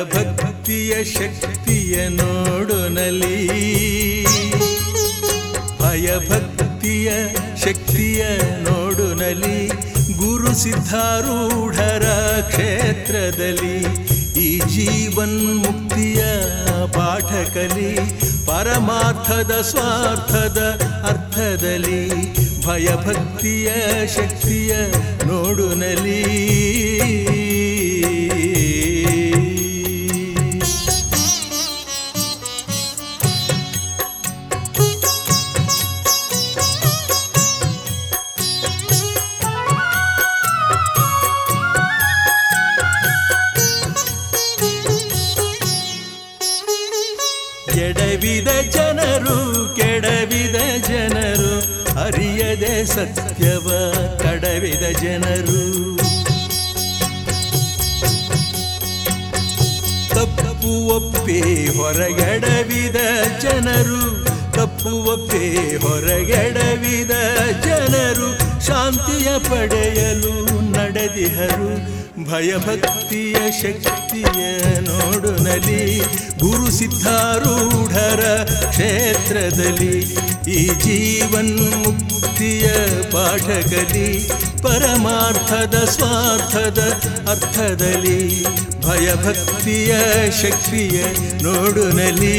ಭಯಭಕ್ತಿಯ ಶಕ್ತಿಯ ನೋಡುನಲಿ ಭಯಭಕ್ತಿಯ ಶಕ್ತಿಯ ನೋಡುನಲಿ ಗುರು ಸಿದ್ಧಾರೂಢರ ಕ್ಷೇತ್ರದಲ್ಲಿ ಈ ಜೀವನ್ ಮುಕ್ತಿಯ ಪಾಠ ಕಲಿ ಪರಮಾರ್ಥದ ಸ್ವಾರ್ಥದ ಅರ್ಥದಲ್ಲಿ ಭಯಭಕ್ತಿಯ ಶಕ್ತಿಯ ನೋಡುನಲಿ ಎಡವಿದ ಜನರು ಕೆಡವಿದ ಜನರು ಅರಿಯದೆ ಸತ್ಯವ ಕಡವಿದ ಜನರು ತಪ್ಪು ಒಪ್ಪಿ ಹೊರಗೆಡವಿದ ಜನರು ತಪ್ಪು ಒಪ್ಪಿ ಹೊರಗೆಡವಿದ ಜನರು ಶಾಂತಿಯ ಪಡೆಯಲು ನಡೆದಿಹರು ಭಯಭಕ್ತಿಯ ಶಕ್ತಿಯ ನೋಡುನಲಿ ಗುರು ಸಿದ್ಧಾರೂಢರ ಕ್ಷೇತ್ರದಲ್ಲಿ ಈ ಜೀವನ್ ಮುಕ್ತಿಯ ಪಾಠ ಕಲಿ ಪರಮಾರ್ಥದ ಸ್ವಾರ್ಥದ ಅರ್ಥದಲ್ಲಿ ಭಯಭಕ್ತಿಯ ಶಕ್ತಿಯ ನೋಡುನಲಿ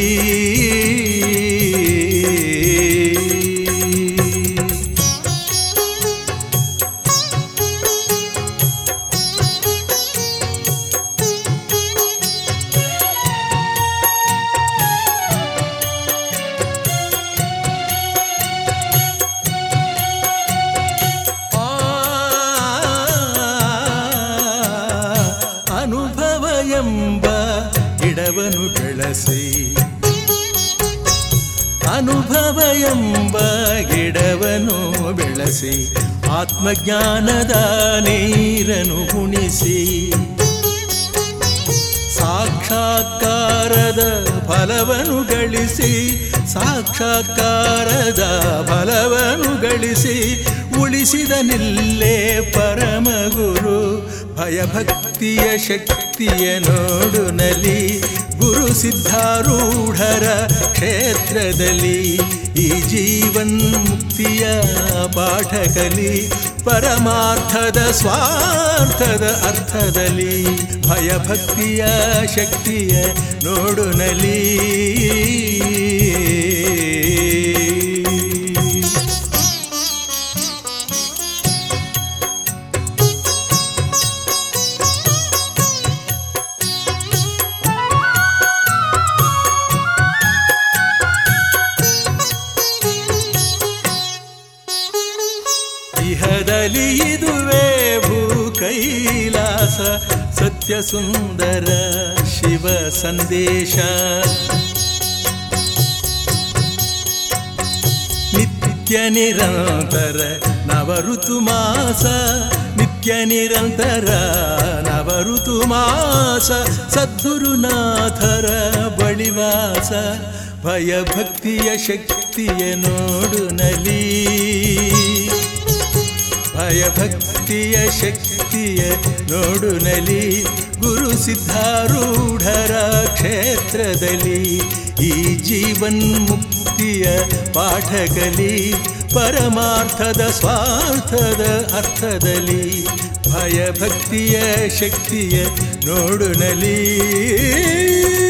ಅನುಭವ ಎಂಬ ಗಿಡವನ್ನು ಬೆಳೆಸಿ ಅನುಭವ ಎಂಬ ಗಿಡವನ್ನು ಬೆಳೆಸಿ ಆತ್ಮಜ್ಞಾನದ ನೀರನ್ನು ಉಣಿಸಿ ಸಾಕ್ಷಾತ್ಕಾರದ ಫಲವನ್ನು ಗಳಿಸಿ ಸಾಕ್ಷಾತ್ಕಾರದ ಫಲವನ್ನು ಗಳಿಸಿ ಉಳಿಸಿದ ನಿಲ್ಲೇ ಪರಮಗುರು ಭಯಭಕ್ತಿಯ ಶಕ್ತಿಯ ನೋಡುನಲಿ ಗುರು ಸಿದ್ಧಾರೂಢರ ಕ್ಷೇತ್ರದಲ್ಲಿ ಈ ಜೀವನ್ ಮುಕ್ತಿಯ ಪಾಠ ಕಲಿ ಪರಮಾರ್ಥದ ಸ್ವಾರ್ಥದ ಅರ್ಥದಲ್ಲಿ ಭಯಭಕ್ತಿಯ ಶಕ್ತಿಯ ನೋಡುನಲಿ ಇಹದಲ್ಲಿ ಇದುವೇ ಭೂ ಕೈಲಾಸ ಸತ್ಯ ಸುಂದರ ಶಿವ ಸಂದೇಶ ನಿತ್ಯ ನಿರಂತರ ನವಋತು ಮಾಸ ನಿತ್ಯ ನಿರಂತರ ನವಋತು ಮಾಸ ಸದ್ಗುರುನಾಥರ ಬಳಿವಾಸ ಭಯಭಕ್ತಿಯ ಶಕ್ತಿಯ ನೋಡುನಲಿ ಭಯಭಕ್ತಿಯ ಶಕ್ತಿಯ ನೋಡುನಲಿ ಗುರು ಸಿದ್ಧಾರೂಢರ ಕ್ಷೇತ್ರದಲ್ಲಿ ಈ ಜೀವನ್ ಮುಕ್ತಿಯ ಪಾಠ ಕಲಿ ಪರಮಾರ್ಥದ ಸ್ವಾರ್ಥದ ಅರ್ಥದಲ್ಲಿ ಭಯಭಕ್ತಿಯ ಶಕ್ತಿಯ ನೋಡುನಲಿ